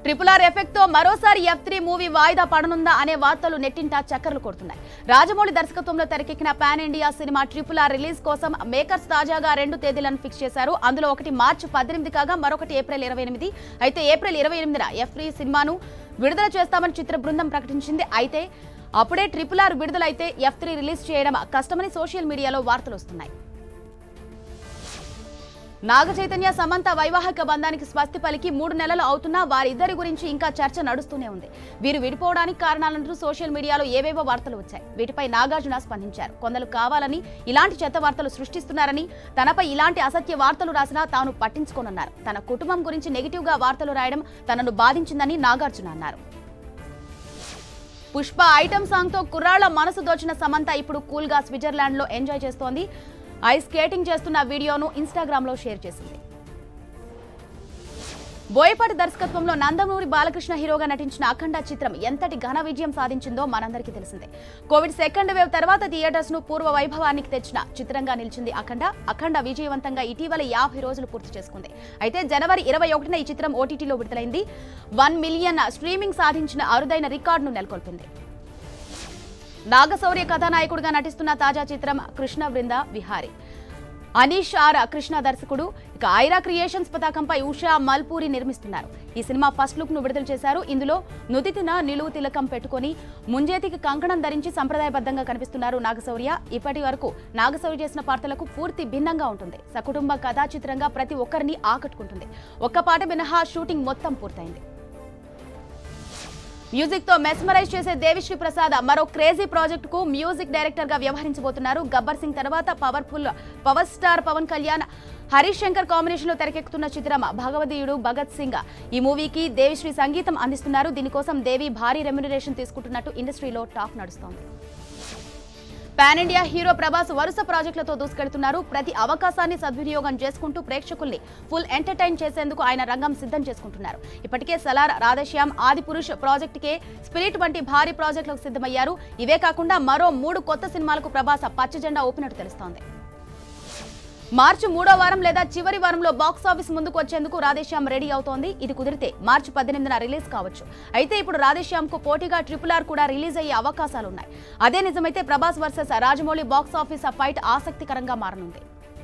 triple or effect తో మరోసారి F three movie వాయిదా పడనుందా అనే వార్తలు నెట్టింట చక్కర్లు కొడుతున్నాయి రాజమౌళి దర్శకత్వంలో తెరకెక్కిన pan India cinema triple R release కోసం మేకర్స్ తాజాగా రెండు తేదీలను ఫిక్స్ చేశారు అందులో ఒకటి మార్చి పద్దెనిమిది కాగా మరొకటి ఏప్రిల్ ఇరవై ఎనిమిది అయితే ఏప్రిల్ ఇరవై ఎనిమిదిన ఎఫ్ త్రీ సినిమాను విడుదల చేస్తామని చిత్ర బృందం ప్రకటించింది అయితే అప్పుడే ట్రిపుల్ ఆర్ విడుదలైతే ఎఫ్ త్రీ రిలీజ్ చేయడం కష్టమని సోషల్ మీడియాలో వార్తలు వస్తున్నాయి నాగ చైతన్య సమంత వైవాహిక బంధానికి స్వస్తి పలికి మూడు నెలలు అవుతున్నా వారిద్దరి గురించి ఇంకా చర్చ నడుస్తూనే ఉంది వీరు విడిపోవడానికి కారణాలంటూ సోషల్ మీడియాలో ఏవేవో వార్తలు వచ్చాయి వీటిపై నాగార్జున స్పందించారు కొందరు కావాలని ఇలాంటి చెత్త వార్తలు సృష్టిస్తున్నారని తనపై ఇలాంటి అసత్య వార్తలు రాసినా తాను పట్టించుకోనన్నారు తన కుటుంబం గురించి నెగిటివ్ గా వార్తలు రాయడం తనను బాధించిందని నాగార్జున అన్నారు పుష్ప ఐటమ్ సాంగ్ తో కుర్రాళ్ల మనసు దోచిన సమంత ఇప్పుడు కూల్ గా స్విట్జర్లాండ్ లో ఎంజాయ్ చేస్తోంది ఐస్ స్కేటింగ్ చేస్తున్న వీడియోను ఇన్స్టాగ్రామ్ లో షేర్ చేసింది బోయపాటి దర్శకత్వంలో నందమూరి బాలకృష్ణ హీరోగా నటించిన అఖండ చిత్రం ఎంతటి ఘన విజయం సాధించిందో మనందరికీ తెలిసిందే కోవిడ్ సెకండ్ వేవ్ తర్వాత థియేటర్స్ ను పూర్వ వైభవానికి తెచ్చిన చిత్రంగా నిలిచింది అఖండ అఖండ విజయవంతంగా ఇటీవల యాభై రోజులు పూర్తి చేసుకుంది అయితే జనవరి ఇరవై ఒకటిన ఈ చిత్రం ఓటీటీలో విడుదలైంది వన్ మిలియన్ స్ట్రీమింగ్ సాధించిన అరుదైన రికార్డును నెలకొల్పింది నాగశౌర్య కథానాయకుడిగా నటిస్తున్న తాజా చిత్రం కృష్ణ బృంద విహారీ అనీష్ ఆర్ కృష్ణ దర్శకుడు ఇక ఐరా క్రియేషన్స్ పతాకంపై ఉషా మల్పూరి నిర్మిస్తున్నారు ఈ సినిమా ఫస్ట్ లుక్ ను విడుదల చేశారు ఇందులో నుదితిన నిలువు తిలకం పెట్టుకొని ముంజేతికి కంకణం ధరించి సంప్రదాయబద్ధంగా కనిపిస్తున్నారు నాగశౌర్య ఇప్పటి వరకు నాగశౌర్య చేసిన పాత్రలకు పూర్తి భిన్నంగా ఉంటుంది సకుటుంబ కథా చిత్రంగా ప్రతి ఒక్కరిని ఆకట్టుకుంటుంది ఒక్క పాట మినహా షూటింగ్ మొత్తం పూర్తయింది మ్యూజిక్ తో మెస్మరైజ్ చేసే దేవిశ్రీ ప్రసాద్ మరో క్రేజీ ప్రాజెక్ట్ కు మ్యూజిక్ డైరెక్టర్ గా వ్యవహరించబోతున్నారు గబ్బర్ సింగ్ తర్వాత powerful power star Pawan Kalyan Harish Shankar combination లో తెరకెక్కుతున్న చిత్రం భగవదీయుడు భగత్ సింగ్ ఈ మూవీకి దేవిశ్రీ సంగీతం అందిస్తున్నారు దీనికోసం దేవి భారీ రెమ్యునరేషన్ తీసుకుంటున్నట్టు ఇండస్ట్రీలో టాక్ నడుస్తోంది పాన్ ఇండియా హీరో ప్రభాస్ వరుస ప్రాజెక్టులతో దూసుకెడుతున్నారు ప్రతి అవకాశాన్ని సద్వినియోగం చేసుకుంటూ ప్రేక్షకుల్ని ఫుల్ ఎంటర్టైన్ చేసేందుకు ఆయన రంగం సిద్ధం చేసుకుంటున్నారు ఇప్పటికే సలార్ రాధశ్యామ్ ఆది పురుష్ ప్రాజెక్టుకే స్పిరిట్ వంటి భారీ ప్రాజెక్టులకు సిద్ధమయ్యారు ఇవే కాకుండా మరో మూడు కొత్త సినిమాలకు ప్రభాస్ పచ్చ జెండా ఊపినట్టు తెలుస్తోంది మార్చి మూడో వారం లేదా చివరి వారంలో బాక్స్ ఆఫీస్ ముందుకు వచ్చేందుకు రాధేశ్యామ్ రెడీ అవుతోంది ఇది కుదిరితే మార్చి పద్దెనిమిదిన రిలీజ్ కావచ్చు అయితే ఇప్పుడు రాధేశ్యామ్ కు పోటీగా ట్రిపుల్ ఆర్ కూడా రిలీజ్ అయ్యే అవకాశాలున్నాయి అదే నిజమైతే Prabhas versus Rajamouli box office fight ఆసక్తికరంగా మారనుంది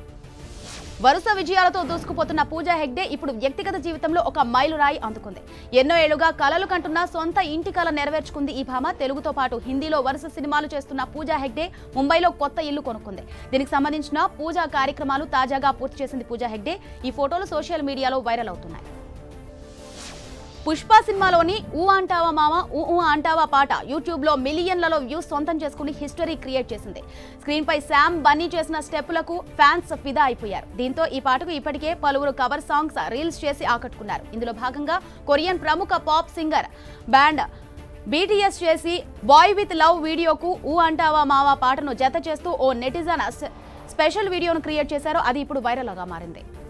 వరుస విజయాలతో దూసుకుపోతున్న పూజా హెగ్డే ఇప్పుడు వ్యక్తిగత జీవితంలో ఒక మైలురాయి అందుకుంది ఎన్నో ఏళ్లుగా కలలు కంటున్న సొంత ఇంటి కల నెరవేర్చుకుంది ఈ భామ తెలుగుతో పాటు హిందీలో వరుస సినిమాలు చేస్తున్న పూజా హెగ్డే ముంబైలో కొత్త ఇల్లు కొనుక్కుంది దీనికి సంబంధించిన పూజా కార్యక్రమాలు తాజాగా పూర్తి చేసింది పూజా హెగ్డే ఈ ఫోటోలు సోషల్ మీడియాలో వైరల్ అవుతున్నాయి పుష్ప సినిమాలోని ఊ అంటావా మామ ఊ ఊ అంటావా పాట యూట్యూబ్ లో మిలియన్లలో వ్యూస్ సొంతం చేసుకుని హిస్టరీ క్రియేట్ చేసింది స్క్రీన్ పై శామ్ బన్నీ చేసిన స్టెప్పులకు ఫ్యాన్స్ ఫిదా అయిపోయారు దీంతో ఈ పాటకు ఇప్పటికే పలువురు కవర్ సాంగ్స్ రీల్స్ చేసి ఆకట్టుకున్నారు ఇందులో భాగంగా కొరియన్ ప్రముఖ పాప్ సింగర్ బ్యాండ్ బీటీఎస్ చేసి బాయ్ విత్ లవ్ వీడియోకు ఊ అంటావా మావా పాటను జత చేస్తూ ఓ నెటిజన్ స్పెషల్ వీడియోను క్రియేట్ చేశారు అది ఇప్పుడు వైరల్గా మారింది